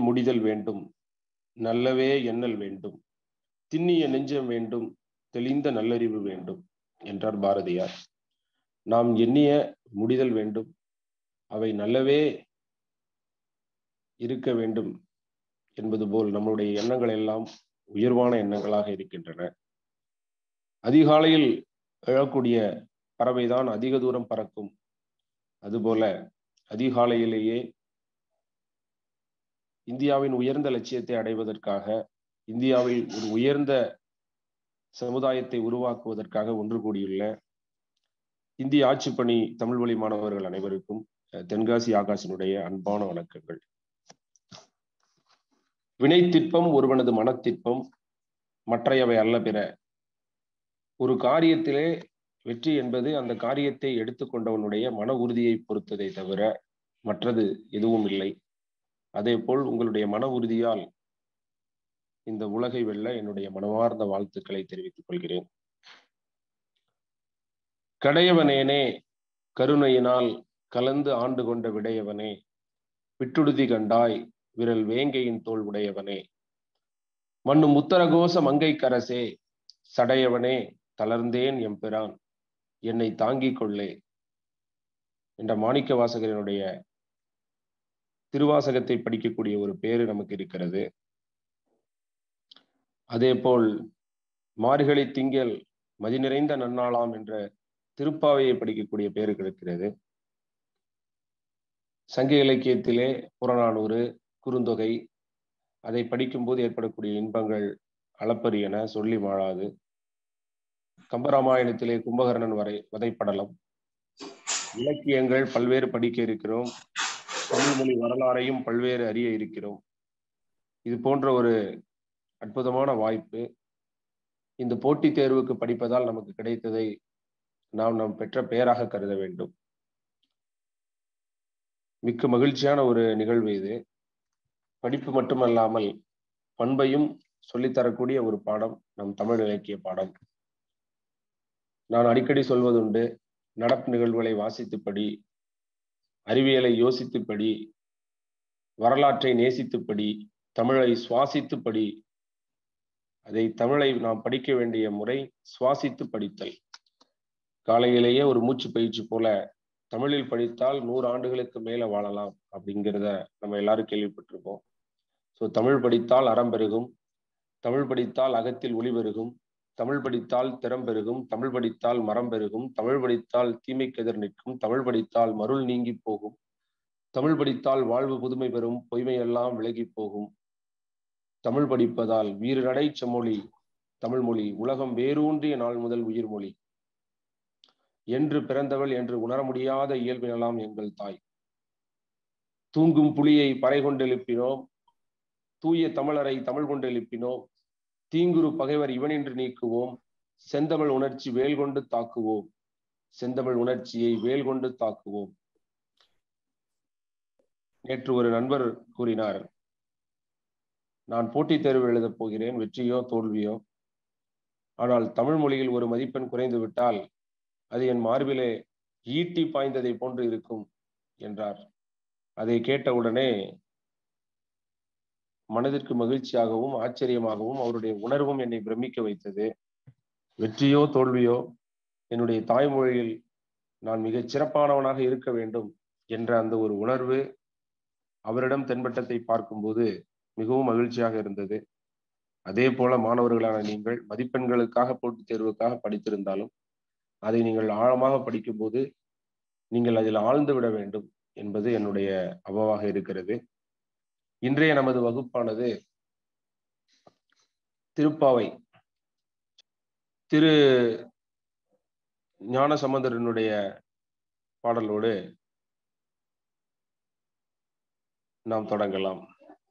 முடிதல் வேண்டும் நல்லவே எண்ணல் வேண்டும் திண்ணிய நெஞ்சம் வேண்டும் தெளிந்த நல்லறிவு வேண்டும் என்றார் பாரதியார் நாம் எண்ணிய முடிதல் வேண்டும் அவை நல்லவே இருக்க வேண்டும் என்பது போல் நம்முடைய எண்ணங்கள் எல்லாம் உயர்வான எண்ணங்களாக இருக்கின்றன அதிகாலையில் எழக்கூடிய பறவைதான் அதிக தூரம் பறக்கும் அதுபோல அதிகாலையிலேயே இந்தியாவின் உயர்ந்த லட்சியத்தை அடைவதற்காக இந்தியாவில் ஒரு உயர்ந்த சமுதாயத்தை உருவாக்குவதற்காக ஒன்று கூடியுள்ள இந்திய ஆட்சிப்பணி தமிழ் வழி மாணவர்கள் அனைவருக்கும் தென்காசி ஆகாசினுடைய அன்பான வணக்கங்கள் வினைத்திற்பம் ஒருவனது மனத்திற்பம் மற்றையவை அல்ல பிற ஒரு காரியத்திலே வெற்றி என்பது அந்த காரியத்தை எடுத்துக்கொண்டவனுடைய மன உறுதியை பொறுத்ததை தவிர மற்றது எதுவும் இல்லை அதே போல் உங்களுடைய மன உறுதியால் இந்த உலகை வெல்ல என்னுடைய மனமார்ந்த வாழ்த்துக்களை தெரிவித்துக் கொள்கிறேன் கடையவனேனே கருணையினால் கலந்து ஆண்டு கொண்ட விடையவனே விட்டுடுதி கண்டாய் விரல் வேங்கையின் தோல் உடையவனே மண்ணும் உத்தரகோச மங்கை கரசே சடையவனே தளர்ந்தேன் எம்பிரான் என்னை தாங்கிக் கொள்ளே என்ற மாணிக்க வாசகரனுடைய திருவாசகத்தை படிக்கக்கூடிய ஒரு பேரு நமக்கு இருக்கிறது அதே போல் மார்கழி திங்கள் மதி நிறைந்த நன்னாளாம் என்ற திருப்பாவையை படிக்கக்கூடிய பேரு கிடைக்கிறது சங்க இலக்கியத்திலே புறநானூறு குறுந்தொகை அதை படிக்கும்போது ஏற்படக்கூடிய இன்பங்கள் அளப்பரியன சொல்லி மாழாது கம்பராமாயணத்திலே கும்பகர்ணன் வரை வதைப்படலம் இலக்கியங்கள் பல்வேறு படிக்க இருக்கிறோம் தமிழ் மொழி வரலாறையும் பல்வேறு அறிய இருக்கிறோம் இது போன்ற ஒரு அற்புதமான வாய்ப்பு இந்த போட்டித் தேர்வுக்கு படிப்பதால் நமக்கு கிடைத்ததை நாம் நம் பெற்ற பெயராக கருத வேண்டும் மிக்க மகிழ்ச்சியான ஒரு நிகழ்வு இது படிப்பு மட்டுமல்லாமல் பண்பையும் சொல்லித்தரக்கூடிய ஒரு பாடம் நம் தமிழ் இலக்கிய பாடம் நான் அடிக்கடி சொல்வதுண்டு நடப்பு நிகழ்வுகளை வாசித்துப்படி அறிவியலை யோசித்துப்படி வரலாற்றை நேசித்துப்படி தமிழை சுவாசித்துப்படி அதை தமிழை நாம் படிக்க வேண்டிய முறை சுவாசித்து படித்தல் காலையிலேயே ஒரு மூச்சு பயிற்சி போல தமிழில் படித்தால் நூறு ஆண்டுகளுக்கு மேல வாழலாம் அப்படிங்கிறத நம்ம எல்லாரும் கேள்விப்பட்டிருப்போம் ஸோ தமிழ் படித்தால் அறம் பெருகும் தமிழ் படித்தால் அகத்தில் ஒளி பெருகும் தமிழ் படித்தால் திறம் பெருகும் தமிழ் படித்தால் மரம் பெருகும் தமிழ் படித்தால் தீமைக்கு எதிர் நிற்கும் தமிழ் படித்தால் மருள் நீங்கி போகும் தமிழ் படித்தால் வாழ்வு புதுமை பெறும் பொய்மையெல்லாம் விலகி போகும் தமிழ் படிப்பதால் வீரநடை செம்மொழி தமிழ் மொழி உலகம் வேரூன்றிய நாள் முதல் உயிர்மொழி என்று பிறந்தவள் என்று உணர முடியாத இயல்பினலாம் எங்கள் தாய் தூங்கும் புலியை பறை கொண்டெழுப்பினோம் தூய தமிழரை தமிழ் கொண்டு எழுப்பினோம் தீங்குரு பகைவர் இவனின்று நீக்குவோம் செந்தமிழ் உணர்ச்சி வேல் கொண்டு தாக்குவோம் செந்தமிழ் உணர்ச்சியை வேல் கொண்டு தாக்குவோம் நேற்று ஒரு நண்பர் கூறினார் நான் போட்டித் தேர்வு எழுதப் போகிறேன் வெற்றியோ தோல்வியோ ஆனால் தமிழ் மொழியில் ஒரு மதிப்பெண் குறைந்து விட்டால் அது என் மார்பிலே ஈட்டி பாய்ந்ததை போன்று இருக்கும் என்றார் அதை கேட்டவுடனே மனதிற்கு மகிழ்ச்சியாகவும் ஆச்சரியமாகவும் அவருடைய உணர்வும் என்னை பிரமிக்க வைத்தது வெற்றியோ தோல்வியோ என்னுடைய தாய்மொழியில் நான் மிகச் சிறப்பானவனாக இருக்க வேண்டும் என்ற அந்த ஒரு உணர்வு அவரிடம் தென்பட்டத்தை பார்க்கும்போது மிகவும் மகிழ்ச்சியாக இருந்தது அதே போல மாணவர்களான நீங்கள் மதிப்பெண்களுக்காக போட்டித் தேர்வுக்காக படித்திருந்தாலும் அதை நீங்கள் ஆழமாக படிக்கும்போது நீங்கள் அதில் ஆழ்ந்து விட வேண்டும் என்பது என்னுடைய அவாவாக இருக்கிறது இன்றைய நமது வகுப்பானது திருப்பாவை திரு ஞான சம்பந்தரனுடைய பாடலோடு நாம் தொடங்கலாம்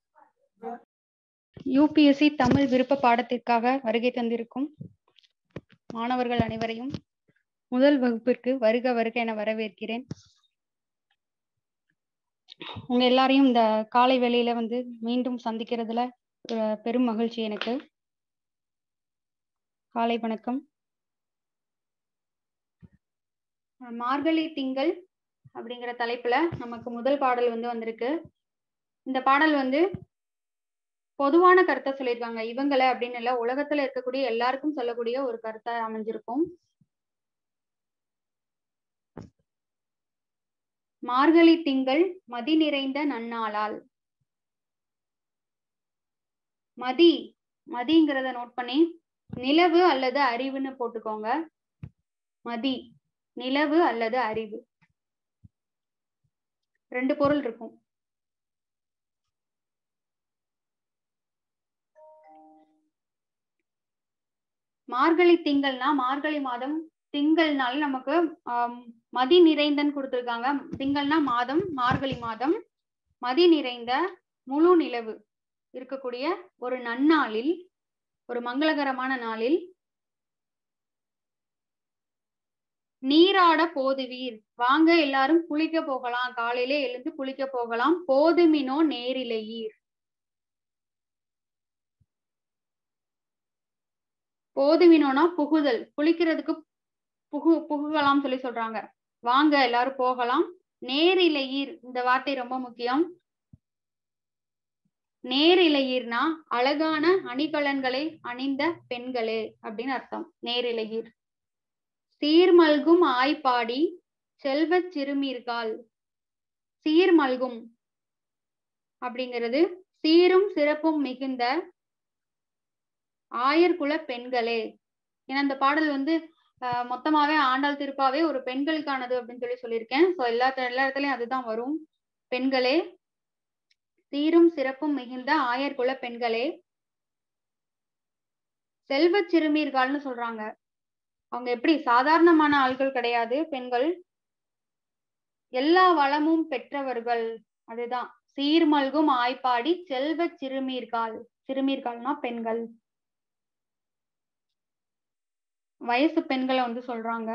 யூபிஎஸ்சி தமிழ் விருப்ப பாடத்திற்காக வருகை தந்திருக்கும் மாணவர்கள் அனைவரையும் முதல் வகுப்பிற்கு வருக வருக என வரவேற்கிறேன் உங்க எல்லாரையும் இந்த காலை வேளையில வந்து மீண்டும் சந்திக்கிறதுல அஹ், பெரும் மகிழ்ச்சி எனக்கு காலை வணக்கம் அஹ், மார்கழி திங்கள் அப்படிங்கிற தலைப்புல நமக்கு முதல் பாடல் வந்து வந்திருக்கு இந்த பாடல் வந்து பொதுவான கருத்தை சொல்லியிருக்காங்க இவங்கள அப்படின்னு இல்ல உலகத்துல இருக்கக்கூடிய எல்லாருக்கும் சொல்லக்கூடிய ஒரு கருத்தா அமைஞ்சிருக்கும் மார்கழி திங்கள் மதி நிறைந்த நன்னாளால் மதி மதிங்கிறத நோட் பண்ணி நிலவு அல்லது அறிவுன்னு போட்டுக்கோங்க மதி நிலவு அல்லது அறிவு ரெண்டு பொருள் இருக்கும் மார்கழி திங்கள்னா மார்கழி மாதம் திங்கள்னால நமக்கு ஆம், மதி நிறைந்தன்னு கொடுத்திருக்காங்க திங்கள்னா மாதம் மார்கழி மாதம் மதி நிறைந்த முழு நிலவு இருக்கக்கூடிய ஒரு நன்னாளில் ஒரு மங்களகரமான நாளில் நீராட போதுவீர் வாங்க எல்லாரும் குளிக்க போகலாம் காலையில எழுந்து குளிக்க போகலாம் போதுமினோ நேரிலையீர் போதுமினோனா புகுதல் குளிக்கிறதுக்கு புகு புகுகலாம் சொல்லி சொல்றாங்க வாங்க எல்லாரும் போகலாம் நேரிலையீர் இந்த வார்த்தை ரொம்ப முக்கியம் நேரிலையீர்னா அழகான அணிகலன்களை அணிந்த பெண்களே அப்படின்னு அர்த்தம் நேரிலையீர் சீர்மல்கும் ஆய்ப்பாடி செல்வச் சிறுமீர்கால் சீர்மல்கும் அப்படிங்கிறது சீரும் சிறப்பும் மிகுந்த ஆயர்குல பெண்களே ஏன்னா இந்த பாடல் வந்து ஆஹ் மொத்தமாவே ஆண்டாள் திருப்பாவே ஒரு பெண்களுக்கானது அப்படின்னு சொல்லி சொல்லியிருக்கேன் ஸோ எல்லா எல்லா இடத்துலயும் அதுதான் வரும் பெண்களே சீரும் சிறப்பும் மிகுந்த ஆயர்குல பெண்களே செல்வச் சிறுமீர்கள்னு சொல்றாங்க அவங்க எப்படி சாதாரணமான ஆள்கள் கிடையாது பெண்கள் எல்லா வளமும் பெற்றவர்கள் அதுதான் சீர்மல்கும் ஆய்ப்பாடி செல்வச் சிறுமீர்கள் சிறுமீர்கள்னா பெண்கள் வயசு பெண்களை வந்து சொல்றாங்க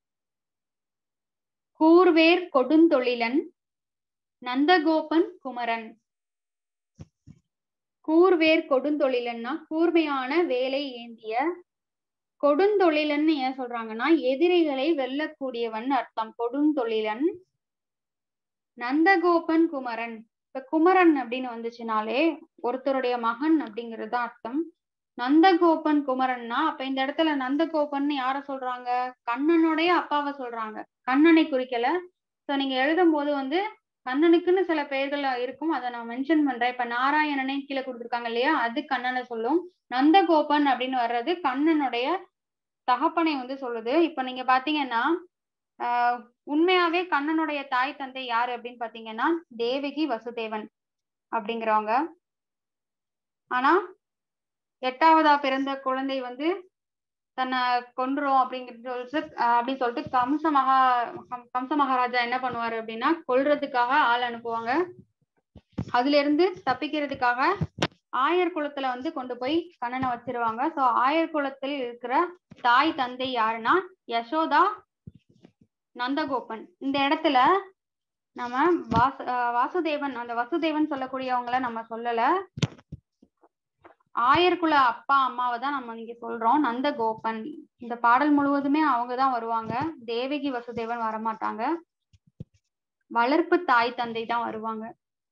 கூர்வேர் கொடுந்தொழிலன் நந்தகோபன் குமரன் கூர்வேர் கொடுந்தொழிலன்னா கூர்மையான வேலை ஏந்திய கொடுந்தொழிலன்னு ஏன் சொல்றாங்கன்னா எதிரிகளை வெல்லக்கூடியவன் அர்த்தம் கொடுந்தொழிலன் நந்தகோபன் குமரன் இப்ப குமரன் அப்படின்னு வந்துச்சுனாலே ஒருத்தருடைய மகன் அப்படிங்கிறது தான் அர்த்தம் நந்தகோபன் குமரன்னா அப்ப இந்த இடத்துல நந்தகோபன் யார சொல்றாங்க கண்ணனுடைய அப்பாவை சொல்றாங்க கண்ணனை குறிக்கல சோ நீங்க எழுதும் போது வந்து கண்ணனுக்குன்னு சில பெயர்கள் இருக்கும் அதை நான் மென்ஷன் பண்றேன் இப்ப நாராயணனே கீழே கொடுத்துருக்காங்க இல்லையா அது கண்ணனை சொல்லும் நந்தகோபன் அப்படின்னு வர்றது கண்ணனுடைய தகப்பனை வந்து சொல்லுது இப்ப நீங்க பாத்தீங்கன்னா ஆஹ் உண்மையாவே கண்ணனுடைய தாய் தந்தை யாரு அப்படின்னு பாத்தீங்கன்னா தேவகி வசுதேவன் அப்படிங்கிறவங்க ஆனா எட்டாவதா பிறந்த குழந்தை வந்து தன்னை கொன்றும் அப்படிங்கிறது சொல்லிட்டு ஆஹ் அப்படின்னு சொல்லிட்டு கம்ச மகா கம்- கம்ச மகாராஜா என்ன பண்ணுவாரு அப்படின்னா கொல்றதுக்காக ஆள் அனுப்புவாங்க அதுல இருந்து தப்பிக்கிறதுக்காக ஆயர் குலத்துல வந்து கொண்டு போய் கண்ணனை வச்சிருவாங்க சோ ஆயர் குலத்தில் இருக்கிற தாய் தந்தை யாருன்னா யசோதா நந்தகோபன் இந்த இடத்துல நம்ம வாச ஆஹ் வாசுதேவன் அந்த வசுதேவன் சொல்லக்கூடியவங்கள நம்ம சொல்லல ஆயர்குல அப்பா அம்மாவை தான் நம்ம இங்க சொல்றோம் நந்தகோபன் இந்த பாடல் முழுவதுமே அவங்க தான் வருவாங்க தேவகி வசுதேவன் வரமாட்டாங்க வளர்ப்பு தாய் தந்தை தான் வருவாங்க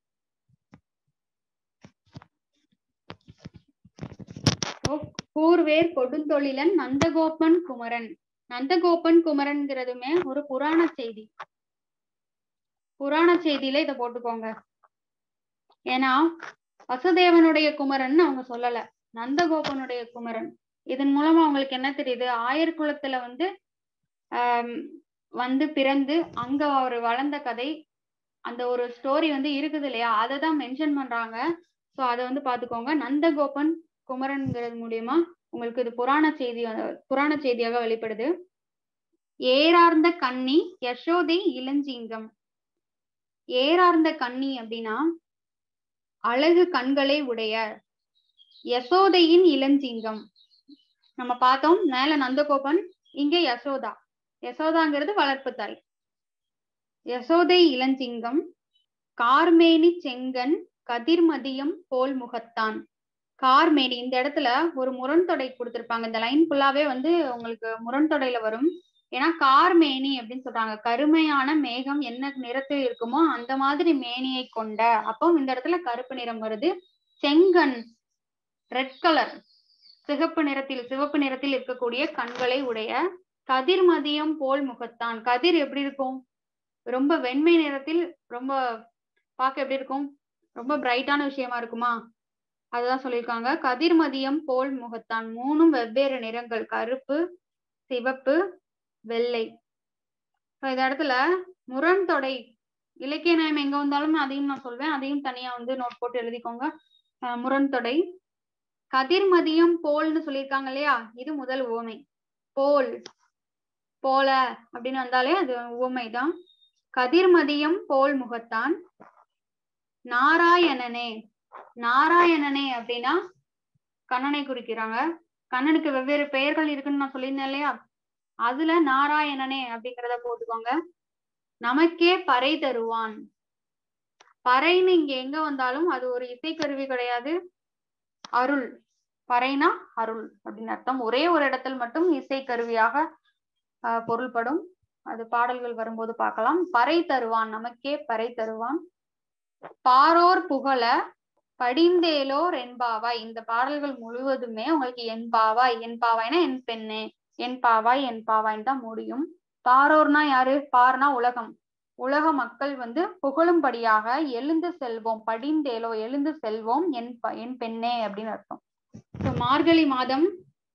ஓ, கூர்வேர் கொடுந்தொழிலன் நந்தகோபன் குமரன் நந்தகோபன் குமரன்ங்கிறதுமே ஒரு புராண செய்தி புராண செய்தியில இத போட்டுக்கோங்க ஏன்னா வசுதேவனுடைய குமரன் அவங்க சொல்லல நந்தகோபனுடைய குமரன் இதன் மூலமா அவங்களுக்கு என்ன தெரியுது ஆயர் குலத்துல வந்து ஆஹ் வந்து பிறந்து அங்க அவர் வளர்ந்த கதை அந்த ஒரு ஸ்டோரி வந்து இருக்குது இல்லையா அதை தான் மென்ஷன் பண்றாங்க ஸோ அதை வந்து பாத்துக்கோங்க நந்தகோபன் குமரன்ங்கிறது மூலியமா உங்களுக்கு இது புராண செய்தி புராண செய்தியாக வெளிப்படுது ஏறார்ந்த கன்னி யசோதை இளஞ்சிங்கம் ஏறார்ந்த கன்னி அப்படின்னா அழகு கண்களை உடைய யசோதையின் இளஞ்சிங்கம் நம்ம பார்த்தோம் மேல நந்தகோபன் இங்க யசோதா யசோதாங்கிறது வளர்ப்பு தாய் யசோதை இளஞ்சிங்கம் கார்மேனி செங்கன் கதிர்மதியம் போல் முகத்தான் கார்மேனி இந்த இடத்துல ஒரு முரண்தொடை கொடுத்திருப்பாங்க இந்த லைன் ஃபுல்லாவே வந்து உங்களுக்கு முரண்தொடையில வரும் ஏன்னா கார்மேனி அப்படின்னு சொல்றாங்க கருமையான மேகம் என்ன நிறத்தில் இருக்குமோ அந்த மாதிரி மேனியை கொண்ட அப்போ இந்த இடத்துல கருப்பு நிறம் வருது செங்கன் ரெட் கலர் சிகப்பு நிறத்தில் சிவப்பு நிறத்தில் இருக்கக்கூடிய கண்களை உடைய கதிர்மதியம் போல் முகத்தான் கதிர் எப்படி இருக்கும் ரொம்ப வெண்மை நிறத்தில் ரொம்ப பார்க்க எப்படி இருக்கும் ரொம்ப பிரைட்டான விஷயமா இருக்குமா அதுதான் சொல்லியிருக்காங்க கதிர்மதியம் போல் முகத்தான் மூணும் வெவ்வேறு நிறங்கள் கருப்பு சிவப்பு வெள்ளை இந்த இடத்துல முரண் தொடை இலக்கிய நயம் எங்க வந்தாலும் அதையும் நான் சொல்வேன் அதையும் தனியா வந்து நோட் போட்டு எழுதிக்கோங்க முரண் தொடை கதிர்மதியம் போல்னு சொல்லியிருக்காங்க இல்லையா இது முதல் உவமை போல் போல அப்படின்னு வந்தாலே அது உவமைதான் கதிர்மதியம் போல் முகத்தான் நாராயணனே நாராயணனே அப்படின்னா கண்ணனை குறிக்கிறாங்க கண்ணனுக்கு வெவ்வேறு பெயர்கள் இருக்குன்னு நான் சொல்லியிருந்தேன் இல்லையா அதுல நாராயணனே அப்படிங்கிறத போட்டுக்கோங்க நமக்கே பறை தருவான் பறைன்னு இங்க எங்க வந்தாலும் அது ஒரு இசைக்கருவி கிடையாது அருள் பறைனா அருள் அப்படின்னு அர்த்தம் ஒரே ஒரு இடத்தில் மட்டும் இசைக்கருவியாக பொருள்படும் அது பாடல்கள் வரும்போது பார்க்கலாம் பறை தருவான் நமக்கே பறை தருவான் பாரோர் புகழ படிந்தேலோர் என்பாவாய் இந்த பாடல்கள் முழுவதுமே உங்களுக்கு என்பாவாய் என்பாவாய்னா என் பெண்ணே என் பாவாய் என் பாவாய்ன்னு தான் முடியும் பாரோர்னா யாரு பார்னா உலகம் உலக மக்கள் வந்து புகழும்படியாக எழுந்து செல்வோம் படிந்தேலோ எழுந்து செல்வோம் என் என் பெண்ணே அப்படின்னு அர்த்தம் மார்கழி மாதம்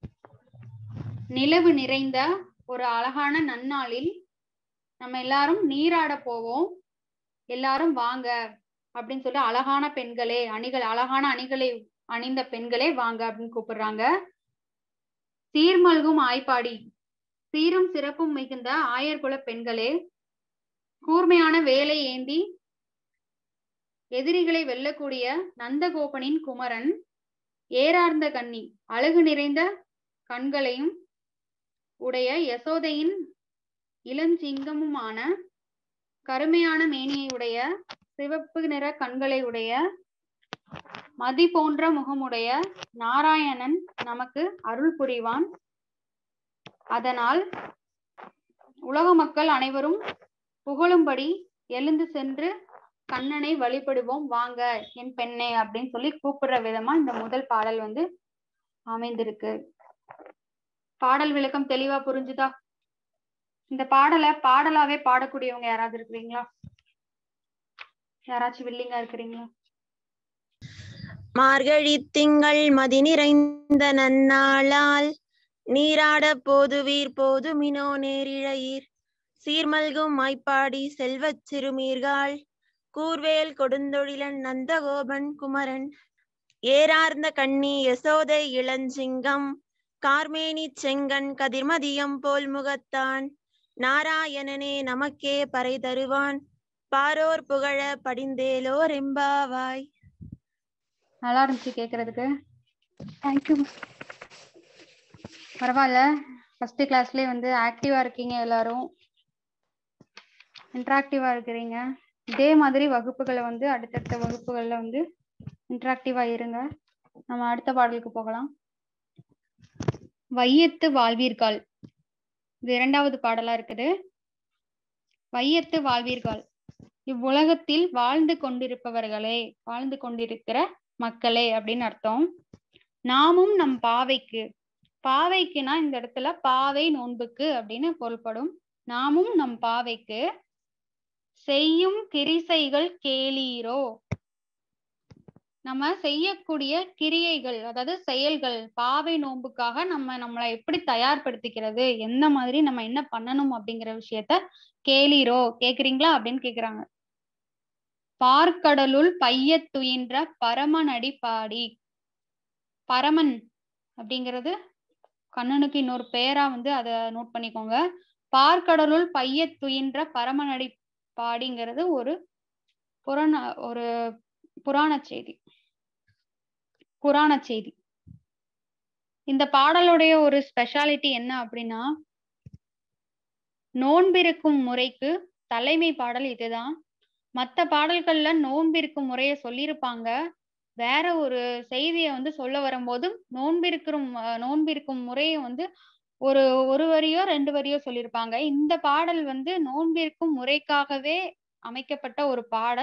நிலவு நிறைந்த ஒரு அழகான நன்னாளில் நம்ம எல்லாரும் நீராட போவோம் எல்லாரும் வாங்க அப்படின்னு சொல்லி அழகான பெண்களே அணிகள் அழகான அணிகளை அணிந்த பெண்களே வாங்க அப்படின்னு கூப்பிடுறாங்க சீர்மல்கும் ஆய்ப்பாடி சீரும் சிறப்பும் மிகுந்த ஆயர்குல பெண்களே கூர்மையான வேலை ஏந்தி எதிரிகளை வெல்லக்கூடிய நந்தகோபனின் குமரன் ஏறார்ந்த கண்ணி அழகு நிறைந்த கண்களையும் உடைய யசோதையின் இளஞ்சிங்கமுமான கருமையான மேனியை உடைய சிவப்பு நிற கண்களை உடைய மதி போன்ற முகமுடைய நாராயணன் நமக்கு அருள் புரிவான் அதனால் உலக மக்கள் அனைவரும் புகழும்படி எழுந்து சென்று கண்ணனை வழிபடுவோம் வாங்க என் பெண்ணே அப்படின்னு சொல்லி கூப்பிடுற விதமா இந்த முதல் பாடல் வந்து அமைந்திருக்கு பாடல் விளக்கம் தெளிவா புரிஞ்சுதா இந்த பாடலை பாடலாவே பாடக்கூடியவங்க யாராவது இருக்கிறீங்களா யாராச்சும் வில்லிங்கா இருக்கிறீங்களா மார்கழி திங்கள் மதி நிறைந்த நன்னாளால் நீராட போதுவீர் போதுமினோ நேரிழையீர் சீர்மல்கும் மாய்ப்பாடி செல்வச் சிறுமீர்காள் கூர்வேல் கொடுந்தொழிலன் நந்தகோபன் குமரன் ஏறார்ந்த கண்ணி யசோதை இளஞ்சிங்கம் கார்மேனி செங்கன் கதிர்மதியம் போல் முகத்தான் நாராயணனே நமக்கே பறை தருவான் பாரோர் புகழ படிந்தேலோர் எம்பாவாய் நல்லா இருந்துச்சு கேக்குறதுக்கு தேங்க்யூ பரவாயில்ல ஃபர்ஸ்ட் கிளாஸ்லயே வந்து ஆக்டிவா இருக்கீங்க எல்லாரும் இன்ட்ராக்டிவா இருக்கிறீங்க இதே மாதிரி வகுப்புகளை வந்து அடுத்தடுத்த வகுப்புகள்ல வந்து இன்ட்ராக்டிவா இருங்க நம்ம அடுத்த பாடலுக்கு போகலாம் வையத்து வாழ்வீர்கள் இது இரண்டாவது பாடலா இருக்குது வையத்து வாழ்வீர்கள் இவ்வுலகத்தில் வாழ்ந்து கொண்டிருப்பவர்களே வாழ்ந்து கொண்டிருக்கிற மக்களே அப்படின்னு அர்த்தம் நாமும் நம் பாவைக்கு பாவைக்குனா இந்த இடத்துல பாவை நோன்புக்கு அப்படின்னு பொருள்படும் நாமும் நம் பாவைக்கு செய்யும் கிரிசைகள் கேளீரோ நம்ம செய்யக்கூடிய கிரியைகள் அதாவது செயல்கள் பாவை நோன்புக்காக நம்ம நம்மளை எப்படி தயார்படுத்திக்கிறது எந்த மாதிரி நம்ம என்ன பண்ணணும் அப்படிங்கிற விஷயத்த கேளீரோ கேக்குறீங்களா அப்படின்னு கேக்குறாங்க பார்க்கடலுள் பைய துயின்ற பரமனடி பாடி பரமன் அப்படிங்கிறது கண்ணனுக்கு இன்னொரு பெயரா வந்து அதை நோட் பண்ணிக்கோங்க பார்க்கடலுள் பைய துயின்ற பரமனடி பாடிங்கிறது ஒரு புராண ஒரு புராண செய்தி புராண செய்தி இந்த பாடலுடைய ஒரு ஸ்பெஷாலிட்டி என்ன அப்படின்னா நோன்பிருக்கும் முறைக்கு தலைமை பாடல் இதுதான் மத்த பாடல்கள்ல நோன்பிருக்கும் முறைய சொல்லியிருப்பாங்க வேற ஒரு செய்தியை வந்து சொல்ல வரும்போது நோன்பிருக்கும் நோன்பிருக்கும் முறையை வந்து ஒரு ஒரு வரியோ ரெண்டு வரியோ சொல்லியிருப்பாங்க இந்த பாடல் வந்து நோன்பிருக்கும் முறைக்காகவே அமைக்கப்பட்ட ஒரு பாடல்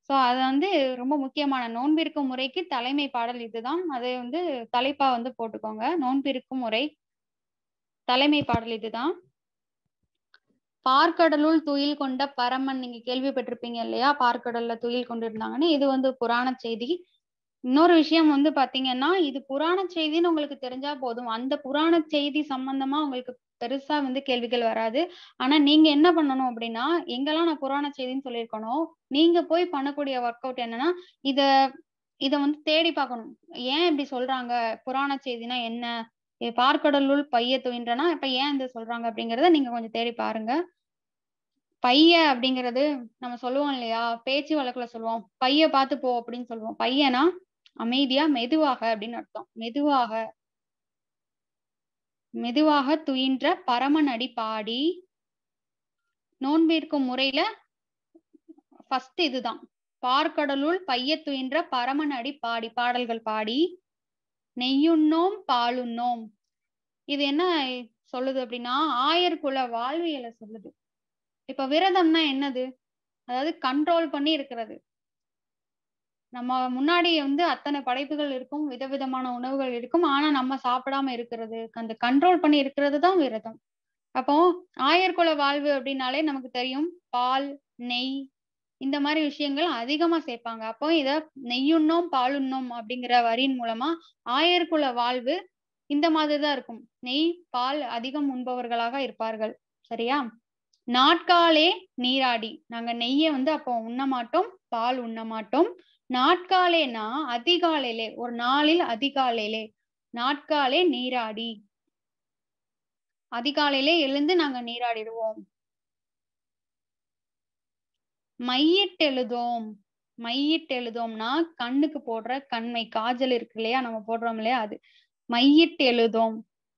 சோ அது வந்து ரொம்ப முக்கியமான நோன்பிருக்கும் முறைக்கு தலைமை பாடல் இதுதான் அதை வந்து தலைப்பா வந்து போட்டுக்கோங்க நோன்பிருக்கும் முறை தலைமை பாடல் இதுதான் பார்க்கடலுள் துயில் கொண்ட பரமன் நீங்க கேள்விப்பட்டிருப்பீங்க இல்லையா பார்க்கடல்ல துயில் கொண்டு இருந்தாங்கன்னு இது வந்து புராண செய்தி இன்னொரு விஷயம் வந்து பாத்தீங்கன்னா இது புராண செய்தின்னு உங்களுக்கு தெரிஞ்சா போதும் அந்த புராண செய்தி சம்பந்தமா உங்களுக்கு பெருசா வந்து கேள்விகள் வராது ஆனா நீங்க என்ன பண்ணணும் அப்படின்னா எங்கெல்லாம் நான் புராண செய்தின்னு சொல்லியிருக்கணும் நீங்க போய் பண்ணக்கூடிய ஒர்க் அவுட் என்னன்னா இத இத வந்து தேடி பார்க்கணும் ஏன் இப்படி சொல்றாங்க புராண செய்தினா என்ன இது பார்க்கடலுள் பைய துயின்றனா இப்ப ஏன் இது சொல்றாங்க அப்படிங்கறத நீங்க கொஞ்சம் தேடி பாருங்க பைய அப்படிங்கிறது நம்ம சொல்லுவோம் இல்லையா பேச்சு வழக்குல சொல்லுவோம் பைய பார்த்து போ அப்படின்னு சொல்லுவோம் பையனா அமைதியா மெதுவாக அப்படின்னு அர்த்தம் மெதுவாக மெதுவாக துயின்ற பரமன் அடி பாடி நோன்பிருக்கும் முறையில ஃபர்ஸ்ட் இதுதான் பார்க்கடலுள் பைய துயின்ற பரமன் அடி பாடி பாடல்கள் பாடி நெய்யுண்ணோம் பாலுண்ணோம் இது என்ன சொல்லுது அப்படின்னா ஆயர்குல வாழ்வியலை சொல்லுது இப்ப விரதம்னா என்னது அதாவது கண்ட்ரோல் பண்ணி இருக்கிறது நம்ம முன்னாடி வந்து அத்தனை படைப்புகள் இருக்கும் விதவிதமான உணவுகள் இருக்கும் ஆனா நம்ம சாப்பிடாம இருக்கிறது அந்த கண்ட்ரோல் பண்ணி இருக்கிறது தான் விரதம் அப்போ ஆயர்குல வாழ்வு அப்படின்னாலே நமக்கு தெரியும் பால் நெய் இந்த மாதிரி விஷயங்கள் அதிகமா சேர்ப்பாங்க அப்போ இத நெய்யுண்ணோம் பாலுண்ணோம் அப்படிங்கிற வரியின் மூலமா ஆயர்குல வாழ்வு இந்த மாதிரிதான் இருக்கும் நெய் பால் அதிகம் உண்பவர்களாக இருப்பார்கள் சரியா நாட்காலே நீராடி நாங்க நெய்யை வந்து அப்போ உண்ண மாட்டோம் பால் உண்ண மாட்டோம் நாட்காலேனா அதிகாலையிலே ஒரு நாளில் அதிகாலையிலே நாட்காலே நீராடி அதிகாலையிலே எழுந்து நாங்க நீராடிடுவோம் மையிட்டு எழுதோம் மையிட்டு எழுதோம்னா கண்ணுக்கு போடுற கண்மை காஜல் இருக்கு இல்லையா நம்ம போடுறோம் இல்லையா அது மையிட்டு எழுதோம்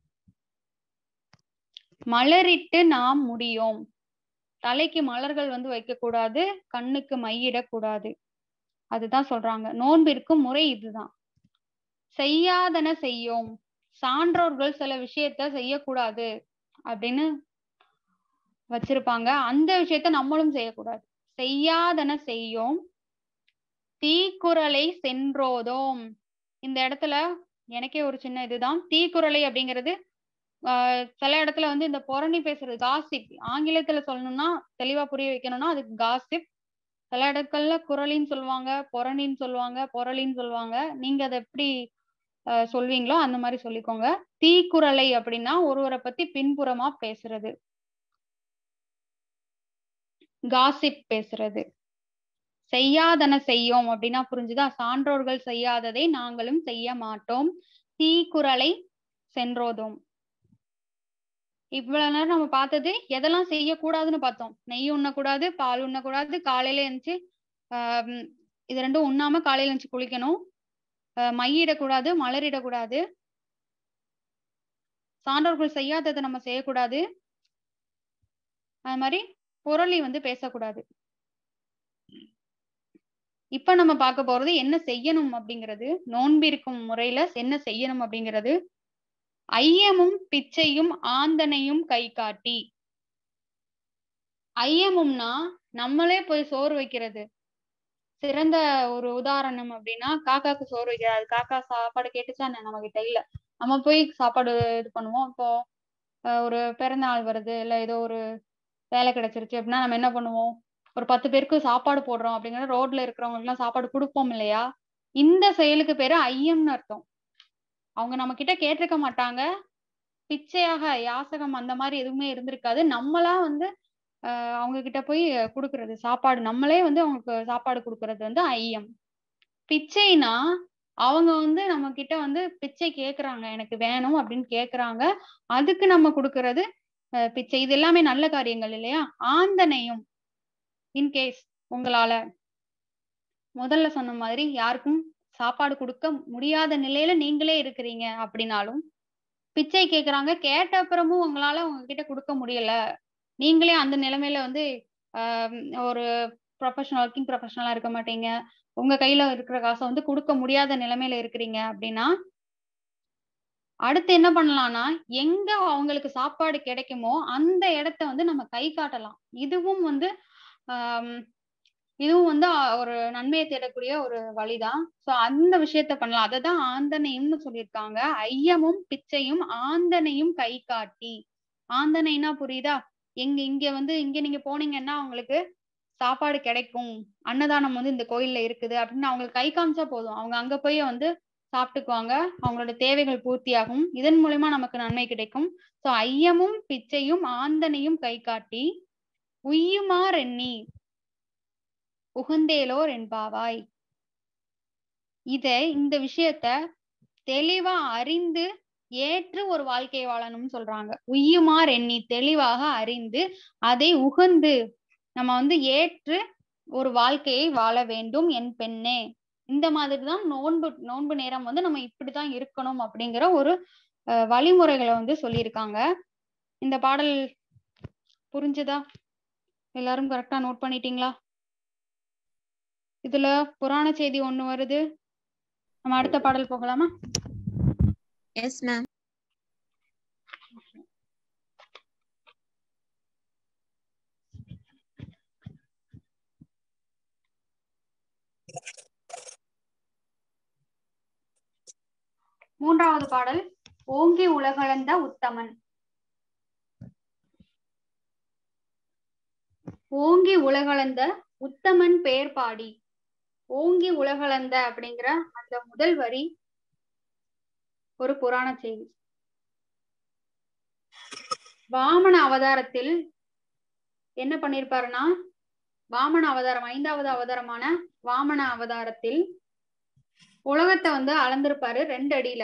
மலரிட்டு நாம் முடியோம் தலைக்கு மலர்கள் வந்து வைக்க கூடாது கண்ணுக்கு மையிடக்கூடாது அதுதான் சொல்றாங்க நோன்பிற்கும் முறை இதுதான் செய்யாதன செய்யோம் சான்றோர்கள் சில விஷயத்த செய்யக்கூடாது அப்படின்னு வச்சிருப்பாங்க அந்த விஷயத்த நம்மளும் செய்யக்கூடாது செய்யாதன செய்யோம் தீக்குறளை சென்றோதோம் இந்த இடத்துல எனக்கே ஒரு சின்ன இதுதான் தீக்குறளை அப்படிங்கிறது ஆஹ் சில இடத்துல வந்து இந்த புரணி பேசுறது காசிப் ஆங்கிலத்துல சொல்லணும்னா தெளிவா புரிய வைக்கணும்னா அதுக்கு காசிப் சில இடங்கள்ல குரலின்னு சொல்லுவாங்க புறணின்னு சொல்லுவாங்க புரளின்னு சொல்லுவாங்க நீங்க அதை எப்படி ஆஹ் சொல்வீங்களோ அந்த மாதிரி சொல்லிக்கோங்க தீக்குறளை அப்படின்னா ஒருவரை பத்தி பின்புறமா பேசுறது காசிப் பேசுறது செய்யாதன செய்யோம் அப்படின்னா புரிஞ்சுதா சான்றோர்கள் செய்யாததை நாங்களும் செய்ய மாட்டோம் தீக்குறளை சென்றோதோம் இவ்வளவு நேரம் நம்ம பார்த்தது எதெல்லாம் செய்யக்கூடாதுன்னு பார்த்தோம் நெய் உண்ணக்கூடாது பால் உண்ணக்கூடாது காலையில எழுந்துச்சு ஆஹ் இது ரெண்டும் உண்ணாம காலையில எழுந்துச்சு குளிக்கணும் மையிடக்கூடாது மலரிடக்கூடாது சான்றோர்கள் செய்யாததை நம்ம செய்யக்கூடாது அது மாதிரி புரளி வந்து பேசக்கூடாது இப்ப நம்ம பார்க்க போறது என்ன செய்யணும் அப்படிங்கிறது நோன்பிருக்கும் முறையில என்ன செய்யணும் அப்படிங்கிறது ஐயமும் பிச்சையும் ஆந்தனையும் கை காட்டி ஐயமும்னா நம்மளே போய் சோறு வைக்கிறது சிறந்த ஒரு உதாரணம் அப்படின்னா காக்காக்கு சோறு வைக்கிறது காக்கா சாப்பாடு கேட்டுச்சா நம்ம கிட்ட இல்ல நம்ம போய் சாப்பாடு இது பண்ணுவோம் இப்போ ஒரு பிறந்த நாள் வருது இல்ல ஏதோ ஒரு வேலை கிடைச்சிருச்சு அப்படின்னா நம்ம என்ன பண்ணுவோம் ஒரு பத்து பேருக்கு சாப்பாடு போடுறோம் அப்படிங்கிற ரோட்ல இருக்கிறவங்களுக்கு எல்லாம் சாப்பாடு கொடுப்போம் இல்லையா இந்த செயலுக்கு பேரு ஐயம்னு அர்த்தம் அவங்க நம்ம கிட்ட கேட்டிருக்க மாட்டாங்க பிச்சையாக யாசகம் அந்த மாதிரி எதுவுமே இருந்திருக்காது நம்மளா வந்து ஆஹ் அவங்க கிட்ட போய் கொடுக்கறது சாப்பாடு நம்மளே வந்து அவங்களுக்கு சாப்பாடு கொடுக்கறது வந்து ஐயம் பிச்சைனா அவங்க வந்து நம்ம கிட்ட வந்து பிச்சை கேக்குறாங்க எனக்கு வேணும் அப்படின்னு கேக்குறாங்க அதுக்கு நம்ம கொடுக்கறது பிச்சை இது எல்லாமே நல்ல காரியங்கள் இல்லையா ஆந்தனையும் இன்கேஸ் உங்களால முதல்ல சொன்ன மாதிரி யாருக்கும் சாப்பாடு கொடுக்க முடியாத நிலையில நீங்களே இருக்கிறீங்க அப்படின்னாலும் பிச்சை கேக்குறாங்க கேட்ட அப்புறமும் உங்களால உங்ககிட்ட கொடுக்க முடியல நீங்களே அந்த நிலைமையில வந்து ஆஹ் ஒரு ப்ரொஃபஷனல் ஒர்க்கிங் ப்ரொஃபஷனலா இருக்க மாட்டீங்க உங்க கையில இருக்கிற காசை வந்து கொடுக்க முடியாத நிலைமையில இருக்கிறீங்க அப்படின்னா அடுத்து என்ன பண்ணலாம்னா எங்க அவங்களுக்கு சாப்பாடு கிடைக்குமோ அந்த இடத்த வந்து நம்ம கை காட்டலாம் இதுவும் வந்து ஆஹ் இதுவும் வந்து அ- ஒரு நன்மையை தேடக்கூடிய ஒரு வழிதான் சோ அந்த விஷயத்த பண்ணலாம் அததான் ஆந்தனையும்னு சொல்லியிருக்காங்க ஐயமும் பிச்சையும் ஆந்தனையும் கை காட்டி ஆந்தனைனா புரியுதா எங்க இங்க வந்து இங்க நீங்க போனீங்கன்னா உங்களுக்கு சாப்பாடு கிடைக்கும் அன்னதானம் வந்து இந்த கோயில்ல இருக்குது அப்படின்னு அவங்களுக்கு கை காமிச்சா போதும் அவங்க அங்க போய் வந்து சாப்பிட்டுக்குவாங்க அவங்களோட தேவைகள் பூர்த்தியாகும் இதன் மூலியமா நமக்கு நன்மை கிடைக்கும் சோ ஐயமும் பிச்சையும் ஆந்தனையும் கை காட்டி உய்யுமார் எண்ணி உகந்தேலோர் என்பாவாய் இத இந்த விஷயத்த தெளிவா அறிந்து ஏற்று ஒரு வாழ்க்கையை வாழணும்னு சொல்றாங்க உய்யுமார் எண்ணி தெளிவாக அறிந்து அதை உகந்து நம்ம வந்து ஏற்று ஒரு வாழ்க்கையை வாழ வேண்டும் என் பெண்ணே இந்த மாதிரிதான் நோன்பு நோன்பு நேரம் வந்து நம்ம இப்படித்தான் இருக்கணும் அப்படிங்கிற ஒரு அஹ், வழிமுறைகளை வந்து சொல்லியிருக்காங்க இந்த பாடல் புரிஞ்சுதா எல்லாரும் கரெக்டா நோட் பண்ணிட்டீங்களா இதுல புராண செய்தி ஒண்ணு வருது நம்ம அடுத்த பாடல் போகலாமா எஸ் மேம் மூன்றாவது பாடல் ஓங்கி உலகளந்த உத்தமன் ஓங்கி உலகளந்த உத்தமன் பெயர் பாடி ஓங்கி உலகளந்த அப்படிங்கிற அந்த முதல் வரி ஒரு புராண செய்தி வாமன அவதாரத்தில் என்ன பண்ணிருப்பாருன்னா வாமன அவதாரம் ஐந்தாவது அவதாரமான வாமன அவதாரத்தில் உலகத்தை வந்து அளந்திருப்பாரு ரெண்டு அடியில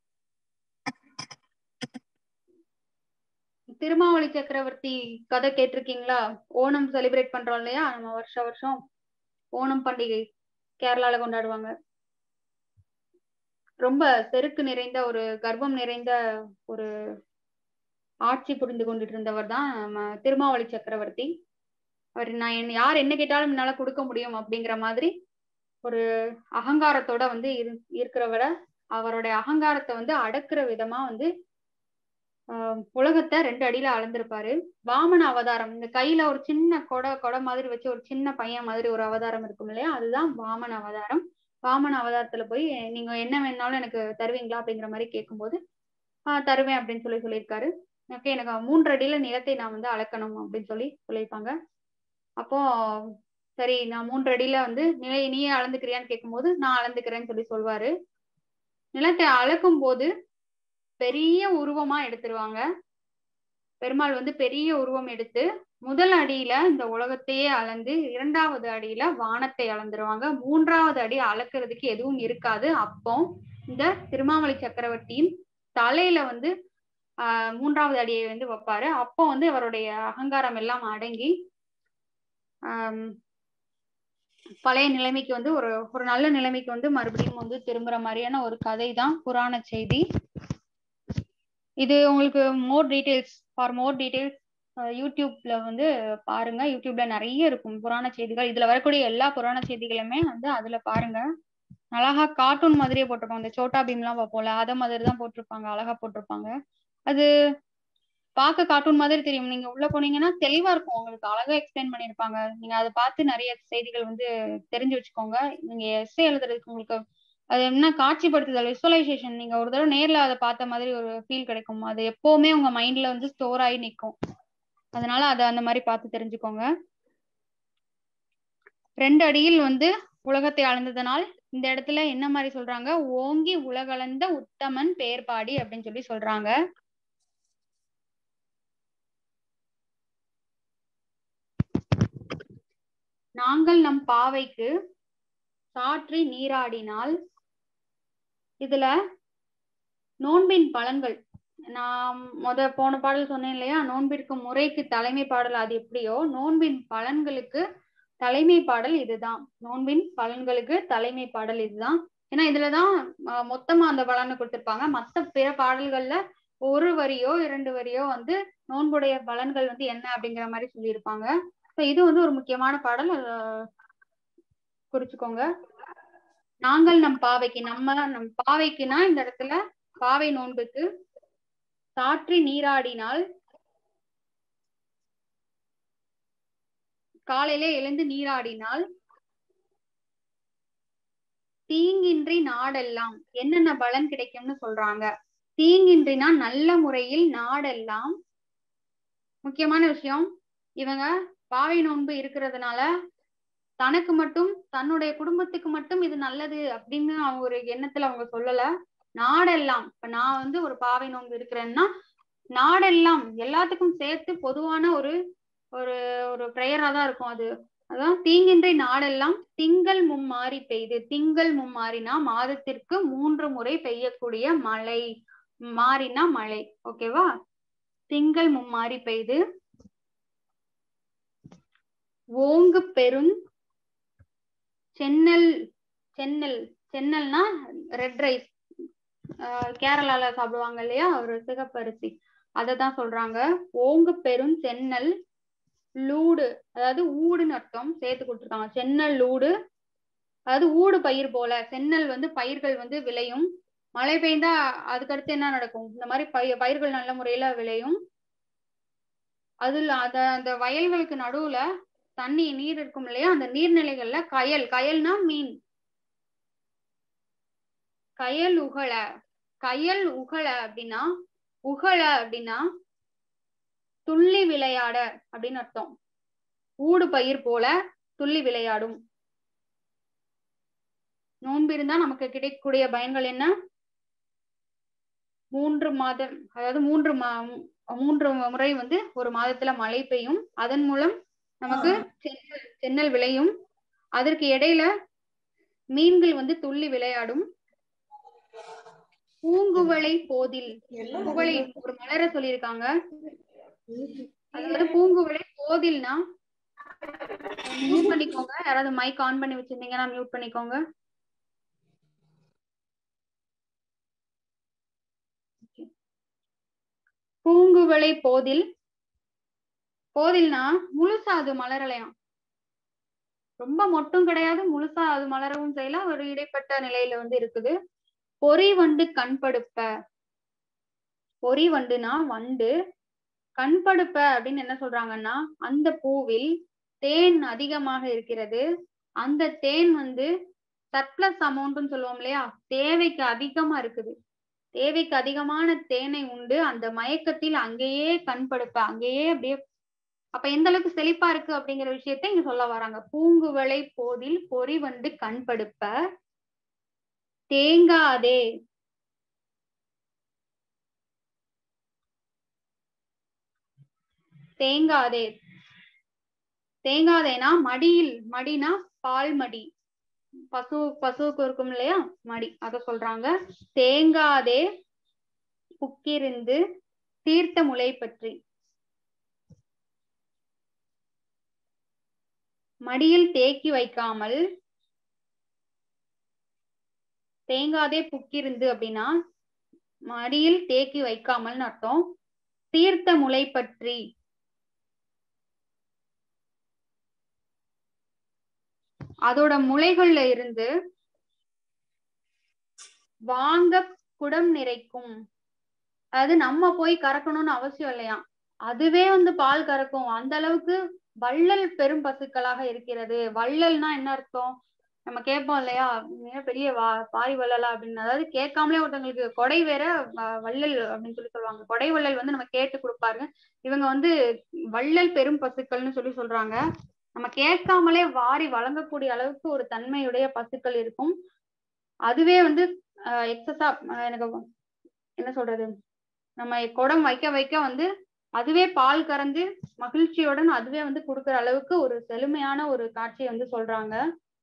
திருமாவளி சக்கரவர்த்தி கதை கேட்டிருக்கீங்களா ஓணம் செலிப்ரேட் பண்றோம் இல்லையா நம்ம வருஷ வருஷம் ஓணம் பண்டிகை கேரளால கொண்டாடுவாங்க ரொம்ப செருக்கு நிறைந்த ஒரு கர்வம் நிறைந்த ஒரு ஆட்சி புரிந்து கொண்டுட்டு இருந்தவர் தான் நம்ம திருமாவளி சக்கரவர்த்தி அவர் நான் என்ன யார் என்ன கேட்டாலும் என்னால கொடுக்க முடியும் அப்படிங்கிற மாதிரி ஒரு அகங்காரத்தோட வந்து இரு இருக்கிறவர அவருடைய அகங்காரத்தை வந்து அடக்குற விதமா வந்து ஆஹ் உலகத்தை ரெண்டு அடியில அளந்திருப்பாரு வாமன அவதாரம் இந்த கையில ஒரு சின்ன கொடை கொடை மாதிரி வச்சு ஒரு சின்ன பையன் மாதிரி ஒரு அவதாரம் இருக்கும் இல்லையா அதுதான் வாமன அவதாரம் வாமன அவதாரத்துல போய் நீங்க என்ன வேணாலும் எனக்கு தருவீங்களா அப்படிங்கிற மாதிரி கேட்கும்போது ஆஹ் தருவேன் அப்படின்னு சொல்லி சொல்லியிருக்காரு ஓகே எனக்கு மூன்று அடியில நிலத்தை நான் வந்து அளக்கணும் அப்படின்னு சொல்லி சொல்லியிருப்பாங்க அப்போ சரி நான் மூன்று அடியில வந்து நிலை நீயே அளந்துக்கிறியான்னு கேட்கும்போது நான் அளந்துக்கிறேன்னு சொல்லி சொல்வாரு நிலத்தை அளக்கும் போது பெரிய உருவமா எடுத்துருவாங்க பெருமாள் வந்து பெரிய உருவம் எடுத்து முதல் அடியில இந்த உலகத்தையே அளந்து இரண்டாவது அடியில வானத்தை அளந்துருவாங்க மூன்றாவது அடி அளக்கிறதுக்கு எதுவும் இருக்காது அப்போ இந்த திருமாமலை சக்கரவர்த்தியின் தலையில வந்து ஆஹ் மூன்றாவது அடியை வந்து வைப்பாரு அப்போ வந்து அவருடைய அகங்காரம் எல்லாம் அடங்கி ஆஹ் பழைய நிலைமைக்கு வந்து ஒரு ஒரு நல்ல நிலைமைக்கு வந்து மறுபடியும் வந்து திரும்புற மாதிரியான ஒரு கதை தான் புராண செய்தி இது உங்களுக்கு more details for more details யூடியூப்ல வந்து பாருங்க யூடியூப்ல நிறைய இருக்கும் புராண செய்திகள் இதுல வரக்கூடிய எல்லா புராண செய்திகளுமே வந்து அதுல பாருங்க அழகா கார்ட்டூன் மாதிரியே போட்டிருப்பாங்க இந்த சோட்டா பீம்லாம் பார்ப்போம்ல அத மாதிரி தான் போட்டிருப்பாங்க அழகா போட்டிருப்பாங்க அது பார்க்க கார்ட்டூன் மாதிரி தெரியும் நீங்க உள்ள போனீங்கன்னா தெளிவா இருக்கும் உங்களுக்கு அழகா எக்ஸ்பிளைன் பண்ணிருப்பாங்க நீங்க அதை பார்த்து நிறைய செய்திகள் வந்து தெரிஞ்சு வச்சுக்கோங்க நீங்க எஸ்ஏ எழுதுறதுக்கு உங்களுக்கு அது என்ன காட்சிப்படுத்துதல் விசுவலைசேஷன் நீங்க ஒரு தடவை நேர்ல அதை பார்த்த மாதிரி ஒரு ஃபீல் கிடைக்கும் அது எப்பவுமே உங்க மைண்ட்ல வந்து ஸ்டோர் ஆகி நிற்கும் அதனால அதை அந்த மாதிரி பார்த்து தெரிஞ்சுக்கோங்க ரெண்டு அடியில் வந்து உலகத்தை அளந்ததனால் இந்த இடத்துல என்ன மாதிரி சொல்றாங்க ஓங்கி உலகளந்த உத்தமன் பெயர் பாடி அப்படின்னு சொல்லி சொல்றாங்க நாங்கள் நம் பாவைக்கு சாற்றி நீராடினால் இதுல நோன்பின் பலன்கள் நான் முத போன பாடல் சொன்னேன் இல்லையா நோன்பிற்கு முறைக்கு தலைமை பாடல் அது எப்படியோ நோன்பின் பலன்களுக்கு தலைமை பாடல் இதுதான் நோன்பின் பலன்களுக்கு தலைமை பாடல் இதுதான் ஏன்னா இதுலதான் அஹ், மொத்தமா அந்த பலனை கொடுத்திருப்பாங்க மத்த பிற பாடல்கள்ல ஒரு வரியோ இரண்டு வரியோ வந்து நோன்புடைய பலன்கள் வந்து என்ன அப்படிங்கிற மாதிரி சொல்லியிருப்பாங்க So இது வந்து ஒரு முக்கியமான பாடல் அத குறிச்சுக்கோங்க நாங்கள் நம் பாவைக்கு நம்ம நம் பாவைக்குனா இந்த இடத்துல பாவை நோன்புக்கு சாற்றி நீராடினால் காலையில எழுந்து நீராடினால் தீங்கின்றி நாடெல்லாம் என்னென்ன பலன் கிடைக்கும்னு சொல்றாங்க தீங்கின்றினா நல்ல முறையில் நாடெல்லாம் முக்கியமான விஷயம் இவங்க பாவை நோன்பு இருக்கிறதுனால தனக்கு மட்டும் தன்னுடைய குடும்பத்துக்கு மட்டும் இது நல்லது அப்படின்னு அவங்க ஒரு எண்ணத்துல அவங்க சொல்லல நாடெல்லாம் இப்ப நான் வந்து ஒரு பாவை நோன்பு இருக்கிறேன்னா நாடெல்லாம் எல்லாத்துக்கும் சேர்த்து பொதுவான ஒரு ஒரு ஒரு பிரேயரா தான் இருக்கும் அது அதான் தீங்கின்றி நாடெல்லாம் திங்கள் மும்மாறி பெய்து திங்கள் மும்மாறினா மாதத்திற்கு மூன்று முறை பெய்யக்கூடிய மழை மாறினா மழை ஓகேவா திங்கள் மும்மாறி பெய்து ஓங்கு பெரும் சென்னல் சென்னல் சென்னல்னா ரெட் ரைஸ் கேரளால சாப்பிடுவாங்க இல்லையா ஒரு சிகப்பரிசி அதை தான் சொல்றாங்க ஓங்கு பெரும் சென்னல் லூடு அதாவது ஊடுன்னு அர்த்தம் சேர்த்து கொடுத்துருக்காங்க சென்னல் லூடு அதாவது ஊடு பயிர் போல சென்னல் வந்து பயிர்கள் வந்து விளையும் மழை பெய்ந்தா அதுக்கடுத்து என்ன நடக்கும் இந்த மாதிரி பயிர் பயிர்கள் நல்ல முறையில விளையும் அதுல அத அந்த வயல்களுக்கு நடுவுல தண்ணி நீர் இருக்கும் இல்லையா அந்த நீர்நிலைகள்ல கயல் கயல்னா மீன் கயல் உகழ கயல் உகழ அப்படின்னா உகழ அப்படின்னா துள்ளி விளையாட அப்படின்னு அர்த்தம் ஊடு பயிர் போல துள்ளி விளையாடும் நோன்பு இருந்தா நமக்கு கிடைக்கக்கூடிய பயன்கள் என்ன மூன்று மாதம் அதாவது மூன்று மா மூன்று முறை வந்து ஒரு மாதத்துல மழை பெய்யும் அதன் மூலம் நமக்கு சென்னல் சென்னல் விளையும் அதற்கு இடையில மீன்கள் வந்து துள்ளி விளையாடும் பூங்குவளை போதில் குவளை ஒரு மலர சொல்லியிருக்காங்க அதாவது பூங்குவளை போதில்னா மியூட் பண்ணிக்கோங்க யாராவது மைக் ஆன் பண்ணி வச்சிருந்தீங்கன்னா மியூட் பண்ணிக்கோங்க பூங்குவளை போதில் போதில்னா முழுசா அது மலரலையாம் ரொம்ப மொட்டும் கிடையாது முழுசா அது மலரவும் செய்யலாம் ஒரு இடைப்பட்ட நிலையில வந்து இருக்குது பொறி வண்டு கண்படுப்ப பொறி வண்டுனா வண்டு கண்படுப்ப அப்படின்னு என்ன சொல்றாங்கன்னா அந்த பூவில் தேன் அதிகமாக இருக்கிறது அந்த தேன் வந்து சர்ப்ளஸ் அமௌண்ட்னு சொல்லுவோம் இல்லையா தேவைக்கு அதிகமா இருக்குது தேவைக்கு அதிகமான தேனை உண்டு அந்த மயக்கத்தில் அங்கேயே கண்படுப்ப அங்கேயே அப்படியே அப்ப எந்த அளவுக்கு செழிப்பா இருக்கு அப்படிங்கிற விஷயத்த இங்க சொல்ல வராங்க பூங்குவளை போதில் பொறி வண்டு கண்படுப்ப தேங்காதே தேங்காதே தேங்காதேனா மடியில் மடினா பால் மடி பசு பசுவுக்கு இருக்கும் இல்லையா மடி அத சொல்றாங்க தேங்காதே புக்கிருந்து தீர்த்த முளை பற்றி மடியில் தேக்கி வைக்காமல் தேங்காதே புக்கிருந்து அப்படின்னா மடியில் தேக்கி வைக்காமல்னு அர்த்தம் தீர்த்த முளை பற்றி அதோட முளைகள்ல இருந்து வாங்க குடம் நிறைக்கும் அதாவது நம்ம போய் கறக்கணும்னு அவசியம் இல்லையா அதுவே வந்து பால் கறக்கும் அந்த அளவுக்கு வள்ளல் பெரும் பசுக்களாக இருக்கிறது வள்ளல்னா என்ன அர்த்தம் நம்ம கேட்போம் இல்லையா மிக பெரிய வா பாரி வள்ளலா அப்படின்னு அதாவது கேட்காமலே ஒருத்தவங்களுக்கு கொடை வேற வ- வள்ளல் அப்படின்னு சொல்லி சொல்லுவாங்க கொடை வள்ளல் வந்து நம்ம கேட்டு கொடுப்பாருங்க இவங்க வந்து வள்ளல் பெரும் பசுக்கள்னு சொல்லி சொல்றாங்க நம்ம கேட்காமலே வாரி வழங்கக்கூடிய அளவுக்கு ஒரு தன்மையுடைய பசுக்கள் இருக்கும் அதுவே வந்து எக்ஸஸா எனக்கு என்ன சொல்றது நம்ம குடம் வைக்க வைக்க வந்து அதுவே பால் கறந்து மகிழ்ச்சியுடன் அதுவே வந்து கொடுக்குற அளவுக்கு ஒரு செழுமையான ஒரு காட்சியை வந்து சொல்றாங்க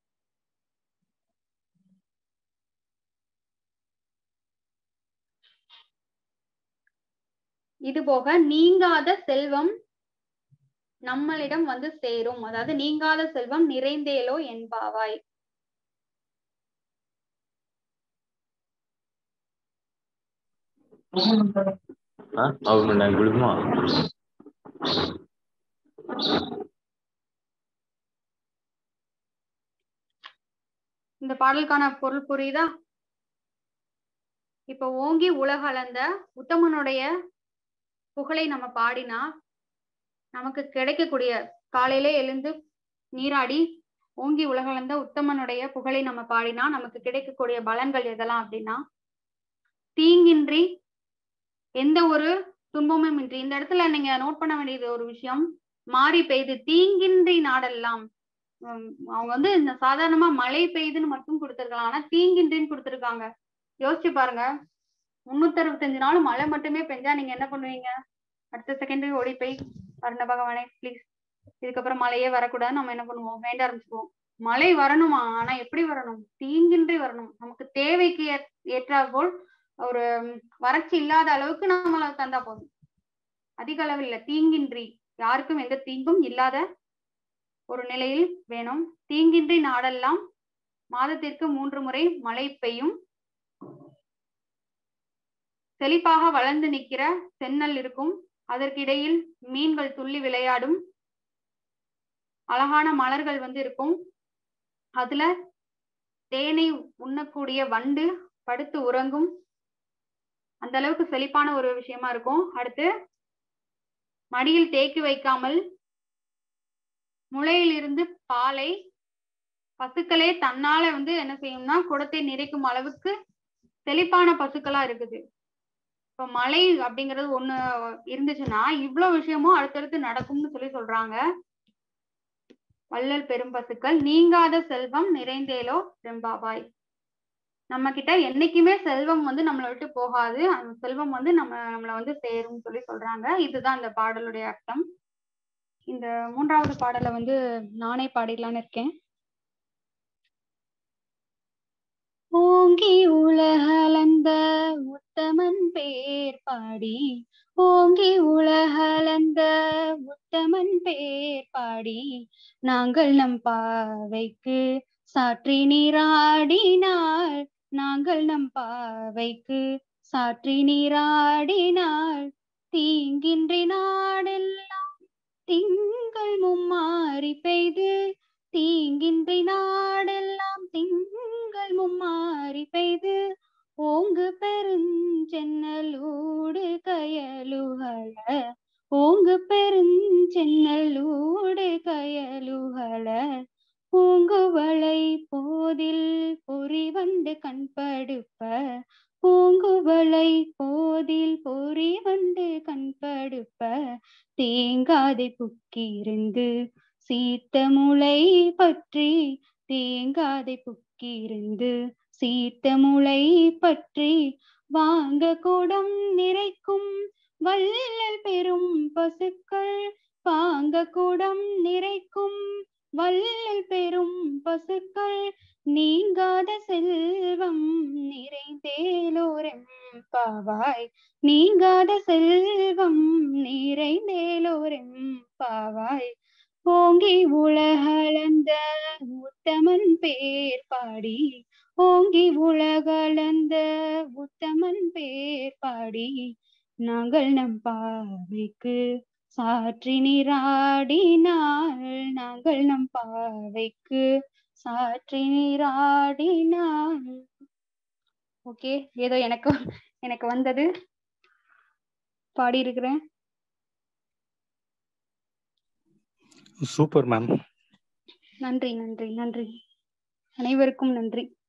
இது போக நீங்காத செல்வம் நம்மளிடம் வந்து சேரும் அதாவது நீங்காத செல்வம் நிறைந்தேலோ என்பாவாய் అవును నాకు గుడిమా இந்த பாடலுக்கான பொருள் புரியுதா இப்ப ஓங்கி உலகளந்த உத்தமனுடைய புகழை நம்ம பாடினா நமக்கு கிடைக்கக்கூடிய காலையில எழுந்து நீராடி ஓங்கி உலகளந்த உத்தமனுடைய புகழை நம்ம பாடினா நமக்கு கிடைக்கக்கூடிய பலன்கள் எதெல்லாம் அப்படின்னா தீங்கின்றி எந்த ஒரு துன்பமும் இன்றி இந்த இடத்துல நீங்க நோட் பண்ண வேண்டியது ஒரு விஷயம் மாறி பெய்து தீங்கின்றி நாடெல்லாம் உம் அவங்க வந்து இந்த சாதாரணமா மழை பெய்யுதுன்னு மட்டும் கொடுத்திருக்கலாம் ஆனா தீங்கின்றின்னு கொடுத்திருக்காங்க யோசிச்சு பாருங்க முன்னூத்தி அறுபத்தஞ்சு நாள் மழை மட்டுமே பெஞ்சா நீங்க என்ன பண்ணுவீங்க அடுத்த செகண்ட் ஓடி போய் வரண பகவானே ப்ளீஸ் இதுக்கப்புறம் மழையே வரக்கூடாது நம்ம என்ன பண்ணுவோம் வேண்ட ஆரம்பிச்சுக்குவோம் மழை வரணுமா ஆனா எப்படி வரணும் தீங்கின்றி வரணும் நமக்கு தேவைக்கு ஏற்- ஏற்றாற் போல் ஒரு ம், வறட்சி இல்லாத அளவுக்கு நம்மள தந்தா போதும் அதிக அளவில் இல்ல தீங்கின்றி யாருக்கும் எந்த தீங்கும் இல்லாத ஒரு நிலையில் வேணும் தீங்கின்றி நாடெல்லாம் மாதத்திற்கு மூன்று முறை மழை பெய்யும் செழிப்பாக வளர்ந்து நிக்கிற சென்னல் இருக்கும் அதற்கிடையில் மீன்கள் துள்ளி விளையாடும் அழகான மலர்கள் வந்து இருக்கும் அதுல தேனை உண்ணக்கூடிய வண்டு படுத்து உறங்கும் அந்த அளவுக்கு செழிப்பான ஒரு விஷயமா இருக்கும் அடுத்து மடியில் தேக்கி வைக்காமல் முளையிலிருந்து பாலை பசுக்களே தன்னால வந்து என்ன செய்யும்னா குடத்தை நிறைக்கும் அளவுக்கு செழிப்பான பசுக்களா இருக்குது இப்ப மழை அப்படிங்கிறது ஒண்ணு இருந்துச்சுன்னா இவ்வளவு விஷயமும் அடுத்தடுத்து நடக்கும்னு சொல்லி சொல்றாங்க வள்ளல் பெரும் பசுக்கள் நீங்காத செல்வம் நிறைந்தேலோ ரெம்பாபாய் நம்ம கிட்ட என்னைக்குமே செல்வம் வந்து நம்மளை விட்டு போகாது அந்த செல்வம் வந்து நம்ம நம்மளை வந்து சேரும் சொல்லி சொல்றாங்க இதுதான் இந்த பாடலுடைய அர்த்தம் இந்த மூன்றாவது பாடலை வந்து நானே பாடிடலான்னு இருக்கேன் ஓங்கி உலகளந்த உத்தமன் பேர் பாடி ஓங்கி உலகளந்த உத்தமன் பேர் பாடி நாங்கள் நம் பாவைக்கு சாற்றி நீராடினாள் நாங்கள் நம் பாவைக்கு சாற்றி நீராடினாள் தீங்கின்றி நாடெல்லாம் திங்கள் மும்மாறி பெய்து தீங்கின்றி நாடெல்லாம் திங்கள் மும்மாறி பெய்து ஓங்கு பெருஞ்சென்னலூடு கயலுகள ஓங்கு பெருஞ்சென்னலூடு கயலுகள பூங்குவளை போதில் பொறிவண்டு கண்படுப்ப பூங்குவளை போதில் பொறிவண்டு கண்படுப்ப தேங்காதை புக்கிருந்து சீத்த முளை பற்றி தேங்காதை புக்கிருந்து சீத்த முளை பற்றி வாங்க குடம் நிறைக்கும் வள்ளல் பெரும் பசுக்கள் வாங்க குடம் நிறைக்கும் வள்ளல் பெரும் பசுக்கள் நீங்காத செல்வம் நிறைந்தேலோரெம் பாவாய் நீங்காத செல்வம் நிறைந்தேலோரெம் பாவாய் ஓங்கி உலகளந்த உத்தமன் பேர் பாடி ஓங்கி உலகளந்த உத்தமன் பேர் பாடி நாங்கள் நம் பாவைக்கு சாற்றி நீராடினாள் நாங்கள் நம் பாவைக்கு சாற்றி நீராடினாள் ஓகே ஏதோ எனக்கு எனக்கு வந்தது பாடி இருக்கிறேன் சூப்பர் மேம் நன்றி நன்றி நன்றி அனைவருக்கும் நன்றி